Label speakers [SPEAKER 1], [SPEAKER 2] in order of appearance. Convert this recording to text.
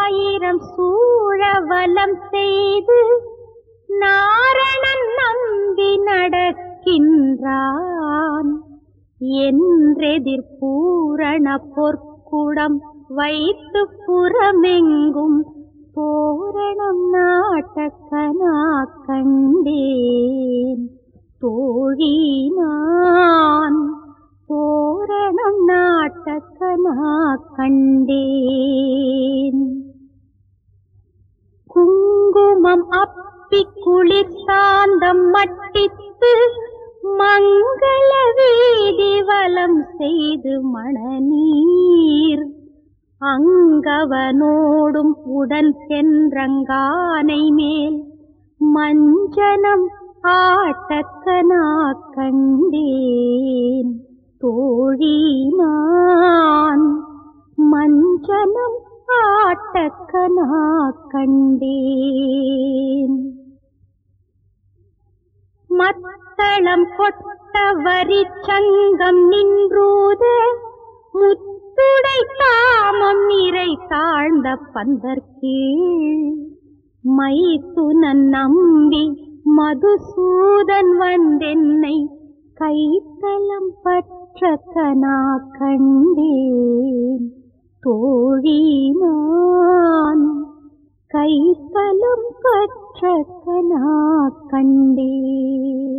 [SPEAKER 1] ஆயிரம் சூழவலம் செய்து நாரணன் நம்பி நடக்கின்றான் என்றெதிர் பூரண பொற்குடம் வைத்து புறமெங்கும் தோரணம் நாட்டக்கனா கண்டேன் தோழி நான் தோரணம் நாட்டக்கனா கண்டேன் குங்குமம் அப்பி குளிர் சாந்தம் மட்டித்து மங்கள வீதி வலம் செய்து மணநீர் அங்கவனோடும் உடன் சென்றங்கானை மேல் மஞ்சனம் ஆட்டக்கனா கண்டேன் தோழி நான் மஞ்சனம் ஆட்டக்கனா கண்டேன் மத்தளம் கொட்ட வரி சங்கம் நின்றூத முத்துடை தாமம் நிறை தாழ்ந்த பந்தற்கீழ் மைத்துனன் நம்பி மதுசூதன் வந்தென்னை கைத்தலம் பற்ற கனா கண்டேன் தோழி நான் கைத்தலம் பற்ற கனா கண்டேன்